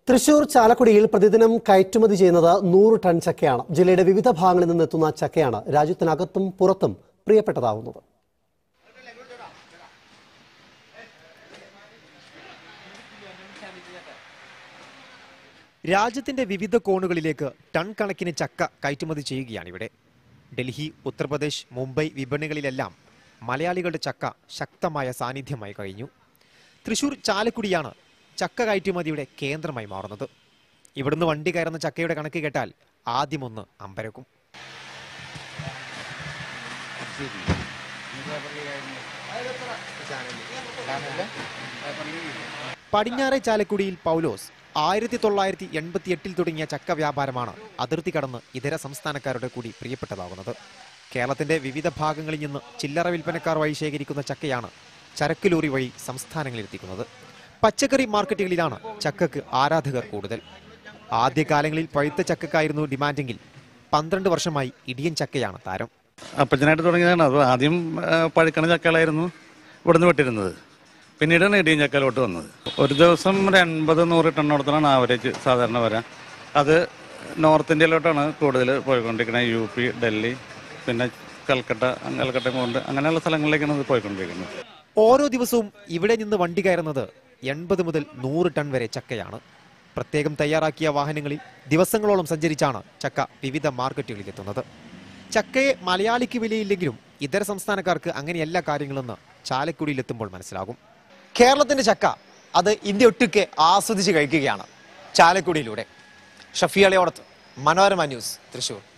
തൃശൂർ ചാലക്കുടിയിൽ പ്രതിദിനം കയറ്റുമതി ചെയ്യുന്നത് നൂറ് ടൺ ചക്കയാണ് ജില്ലയുടെ വിവിധ ഭാഗങ്ങളിൽ നിന്ന് എത്തുന്ന ചക്കയാണ് രാജ്യത്തിനകത്തും പുറത്തും പ്രിയപ്പെട്ടതാവുന്നത് രാജ്യത്തിന്റെ വിവിധ കോണുകളിലേക്ക് ടൺ കണക്കിന് ചക്ക കയറ്റുമതി ചെയ്യുകയാണ് ഇവിടെ ഡൽഹി ഉത്തർപ്രദേശ് മുംബൈ വിപണികളിലെല്ലാം മലയാളികളുടെ ചക്ക ശക്തമായ സാന്നിധ്യമായി കഴിഞ്ഞു തൃശൂർ ചാലക്കുടിയാണ് ചക്ക കയറ്റുമതിയുടെ കേന്ദ്രമായി മാറുന്നത് ഇവിടുന്ന് വണ്ടി കയറുന്ന ചക്കയുടെ കണക്ക് കേട്ടാൽ ആദ്യമൊന്ന് അമ്പരക്കും പടിഞ്ഞാറെ ചാലക്കുടിയിൽ പൗലോസ് ആയിരത്തി തൊള്ളായിരത്തി എൺപത്തി എട്ടിൽ തുടങ്ങിയ ചക്ക വ്യാപാരമാണ് അതിർത്തി കടന്ന് ഇതര സംസ്ഥാനക്കാരുടെ കൂടി പ്രിയപ്പെട്ടതാകുന്നത് കേരളത്തിന്റെ വിവിധ ഭാഗങ്ങളിൽ നിന്ന് ചില്ലറ വിൽപ്പനക്കാർ വഴി ശേഖരിക്കുന്ന ചക്കയാണ് ചരക്ക് ലോറി വഴി സംസ്ഥാനങ്ങളിൽ എത്തിക്കുന്നത് പച്ചക്കറി മാർക്കറ്റുകളിലാണ് ചക്കക്ക് ആരാധകർ കൂടുതൽ ആദ്യകാലങ്ങളിൽ പഴുത്ത ചക്കക്കായിരുന്നു ഡിമാൻഡെങ്കിൽ പന്ത്രണ്ട് വർഷമായി ഇടിയൻ ചക്കയാണ് താരം അപ്പച്ചനായിട്ട് തുടങ്ങിയതാണ് അത് ആദ്യം ആ, പഴുക്കണ ചക്കകളായിരുന്നു ഇവിടുന്ന് വിട്ടിരുന്നത് പിന്നീടാണ് ഇടിയൻ ചക്കയിലോട്ട് വന്നത് ഒരു ദിവസം ഒരു എൺപത് നൂറ് ടണ്ണോടത്താണ് ആവറേജ് സാധാരണ വരാം അത് നോർത്ത് ഇന്ത്യയിലോട്ടാണ് കൂടുതൽ പോയിക്കൊണ്ടിരിക്കുന്നത് യു പി ഡൽഹി പിന്നെ കൽക്കട്ട കൽക്കട്ട കൊണ്ട് അങ്ങനെയുള്ള സ്ഥലങ്ങളിലേക്കാണ് ഇത് പോയിക്കൊണ്ടിരിക്കുന്നത് ഓരോ ദിവസവും ഇവിടെ നിന്ന് വണ്ടി കയറുന്നത് എൺപത് മുതൽ നൂറ് ടൺ വരെ ചക്കയാണ് പ്രത്യേകം തയ്യാറാക്കിയ വാഹനങ്ങളിൽ ദിവസങ്ങളോളം സഞ്ചരിച്ചാണ് ചക്ക വിവിധ മാർക്കറ്റുകളിൽ എത്തുന്നത് ചക്കയെ മലയാളിക്ക് വിലയില്ലെങ്കിലും ഇതര സംസ്ഥാനക്കാർക്ക് അങ്ങനെയല്ല കാര്യങ്ങളെന്ന് ചാലക്കുടിയിൽ എത്തുമ്പോൾ മനസ്സിലാകും കേരളത്തിന്റെ ചക്ക അത് ഇന്ത്യ ഒട്ടുക്കെ ആസ്വദിച്ച് കഴിക്കുകയാണ് ചാലക്കുടിയിലൂടെ ഷഫിയളയോടത്ത് മനോരമ ന്യൂസ് തൃശൂർ